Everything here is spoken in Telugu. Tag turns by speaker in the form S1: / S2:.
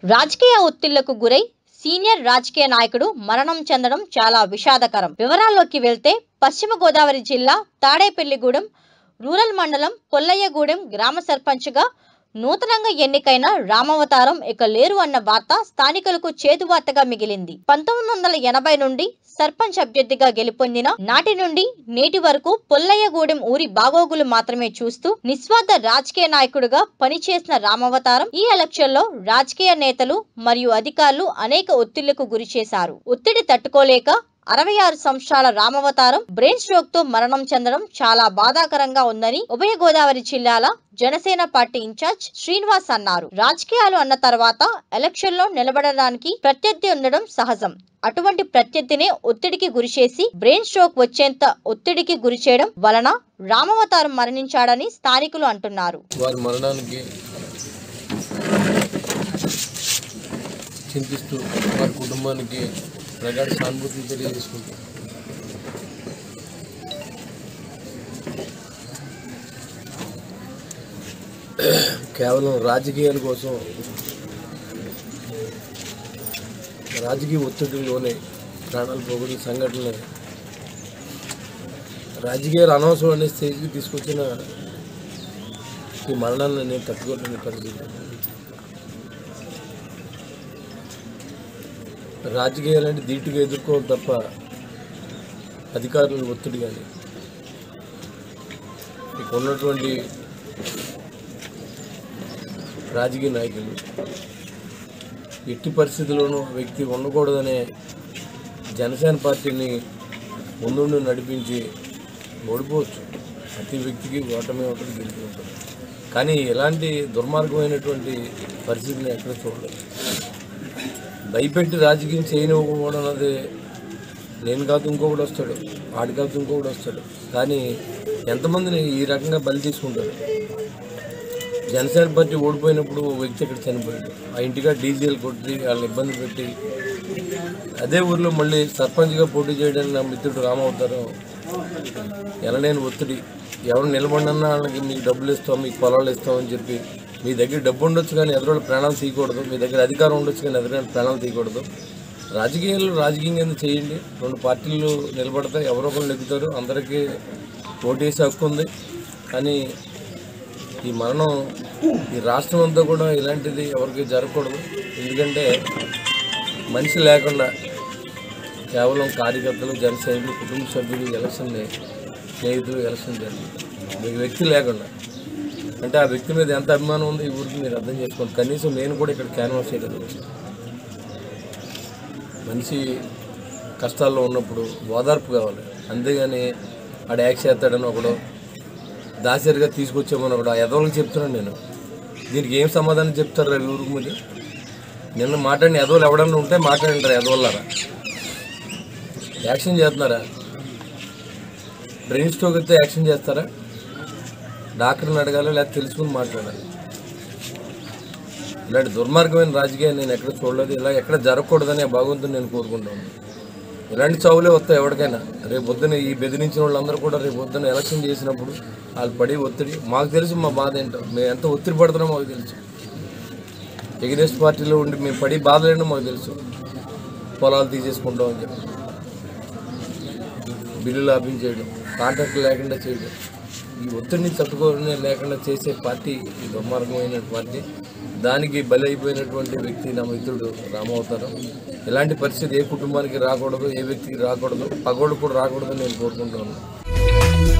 S1: రాజకీయ ఒత్తిళ్లకు గురై సీనియర్ రాజకీయ నాయకుడు మరణం చెందడం చాలా విషాదకరం వివరాల్లోకి వెళ్తే పశ్చిమ గోదావరి జిల్లా తాడేపల్లిగూడెం రూరల్ మండలం పొల్లయ్యగూడెం గ్రామ సర్పంచ్గా నూతనంగా ఎన్నికైన రామవతారం ఇక లేరు అన్న వార్త స్థానికులకు చేదువార్తగా మిగిలింది పంతొమ్మిది వందల ఎనభై నుండి సర్పంచ్ అభ్యర్థిగా గెలుపొందిన నాటి నుండి నేటి వరకు పొల్లయ్యగూడెం ఊరి బాగోగులు మాత్రమే చూస్తూ నిస్వార్థ రాజకీయ నాయకుడిగా పనిచేసిన రామవతారం ఈ ఎలక్షన్ లో రాజకీయ నేతలు మరియు అధికారులు అనేక ఒత్తిళ్లకు గురి చేశారు ఒత్తిడి తట్టుకోలేక అరవై ఆరు సంవత్సరాల రామవతారం బ్రెయిన్ స్ట్రోక్ తో మరణం చెందడం చాలా బాధాకరంగా ఉందని ఉభయ గోదావరి జిల్లాల జనసేన పార్టీ ఇన్ఛార్జ్ శ్రీనివాస్ అన్నారు రాజకీయాలు అన్న తర్వాత ఎలక్షన్ లో నిలబడడానికి ప్రత్యర్థి ఉండడం సహజం అటువంటి ప్రత్యర్థినే ఒత్తిడికి గురిచేసి బ్రెయిన్ స్ట్రోక్ వచ్చేంత ఒత్తిడికి గురి చేయడం వలన రామవతారం మరణించాడని స్థానికులు అంటున్నారు
S2: వారి మరణానికి చింతిస్తూ వారి కుటుంబానికి ప్రగాఢ సానుభూతిని తెలియజేసుకుంటాం కేవలం రాజకీయాల కోసం రాజకీయ ఒత్తిడిలోనే ప్రాణాలు పోగొట్టిన సంఘటనలు రాజకీయాలు అనవసరం అనే స్టేజ్కి తీసుకొచ్చిన ఈ మరణాలను నేను తట్టుకోలేని పరిస్థితి రాజకీయాలంటే ధీటుగా ఎదుర్కోవాలి తప్ప అధికారుల ఒత్తిడి కానీ ఇక ఉన్నటువంటి రాజకీయ నాయకులు ఎట్టి పరిస్థితుల్లోనూ వ్యక్తి ఉండకూడదనే జనసేన పార్టీని ముందుండి నడిపించి ఓడిపోవచ్చు ప్రతి వ్యక్తికి ఓటమే ఉంటుంది గెలిపి ఉంటుంది కానీ ఇలాంటి దుర్మార్గమైనటువంటి పరిస్థితిని ఎక్కడ చూడలేదు భయపెట్టి రాజకీయం చేయనివ్వకపోవడం అన్నది నేను కాదు ఇంకొకటి వస్తాడు వాడి కాదు ఇంకొకటి వస్తాడు కానీ ఎంతమందిని ఈ రకంగా బలి తీసుకుంటారు జనసేన పార్టీ ఓడిపోయినప్పుడు ఓ వ్యక్తి ఇక్కడ చనిపోయాడు ఆ ఇంటిగా డీజిల్ కొట్టి వాళ్ళని ఇబ్బంది పెట్టి అదే ఊర్లో మళ్ళీ సర్పంచ్గా పోటీ చేయడానికి నా మిత్రుడు రామవుతారం ఎనలేని ఒత్తిడి ఎవరు నిలబడినా వాళ్ళకి మీకు డబ్బులు ఇస్తాం మీకు పొలాలు ఇస్తాం అని చెప్పి మీ దగ్గర డబ్బు ఉండొచ్చు కానీ ఎదురు ప్రాణాలు తీయకూడదు మీ దగ్గర అధికారం ఉండొచ్చు కానీ ఎదురు ప్రాణాలు తీయకూడదు రాజకీయాలు రాజకీయం కింద చేయండి రెండు పార్టీలు నిలబడతాయి ఎవరో ఒకరు నెగ్గుతారు అందరికీ ఓటేసే హక్కు ఉంది కానీ ఈ మరణం ఈ రాష్ట్రం అంతా కూడా ఇలాంటిది ఎవరికి జరగకూడదు ఎందుకంటే మనిషి లేకుండా కేవలం కార్యకర్తలు జన సైనికులు కుటుంబ సభ్యులు ఎలక్షన్ స్నేహితులు ఎలక్షన్ జరిగింది మీకు వ్యక్తి లేకుండా అంటే ఆ వ్యక్తి మీద ఎంత అభిమానం ఉందో ఈ ఊరికి మీరు అర్థం చేసుకోండి కనీసం నేను కూడా ఇక్కడ క్యాన్వాస్ చేయలేదు మనిషి కష్టాల్లో ఉన్నప్పుడు ఓదార్పు కావాలి అంతేగాని ఆడ యాక్ట్ చేస్తాడని ఒకడు దాసరిగా తీసుకొచ్చామని ఒకడు ఆ ఎదవలకు చెప్తున్నాను నేను దీనికి ఏం సమాధానం చెప్తారు రేపు ఊరికి మీరు నిన్న మాట్లాడిన ఎదవలు ఎవడన్నా ఉంటే మాట్లాడింటారు ఎదవల్లారా యాక్షన్ చేస్తున్నారా బ్రెయిన్ స్ట్రోక్ అయితే యాక్షన్ చేస్తారా డాక్టర్ని అడగాలి లేదా తెలుసుకుని మాట్లాడాలి ఇలాంటి దుర్మార్గమైన రాజకీయాన్ని నేను ఎక్కడ చూడలేదు ఇలా ఎక్కడ జరగకూడదని ఆ భగవంతుని నేను కోరుకుంటాను ఇలాంటి చావులే వస్తాయి ఎవరికైనా రేపు పొద్దున ఈ బెదిరించిన వాళ్ళందరూ కూడా రేపు పొద్దున ఎలక్షన్ చేసినప్పుడు వాళ్ళు పడే ఒత్తిడి మాకు తెలుసు మా బాధ ఏంటో మేము ఎంత ఒత్తిడి పడుతున్నామో మాకు తెలుసు ఎగ్నెస్ట్ పార్టీలో ఉండి మేము పడి బాధలేంటో మాకు తెలుసు పొలాలు తీసేసుకుంటాం అని చెప్పి బిల్లులు ఆపించేయడం కాంట్రాక్ట్ లేకుండా చేయడం ఈ ఒత్తిడిని తట్టుకోనే లేకుండా చేసే పార్టీ ఈ దుర్మార్గమైన పార్టీ దానికి బలి అయిపోయినటువంటి వ్యక్తి నా మిత్రుడు రామవతారం ఇలాంటి పరిస్థితి ఏ కుటుంబానికి రాకూడదు ఏ వ్యక్తికి రాకూడదు పగోడు కూడా రాకూడదని నేను కోరుకుంటున్నాను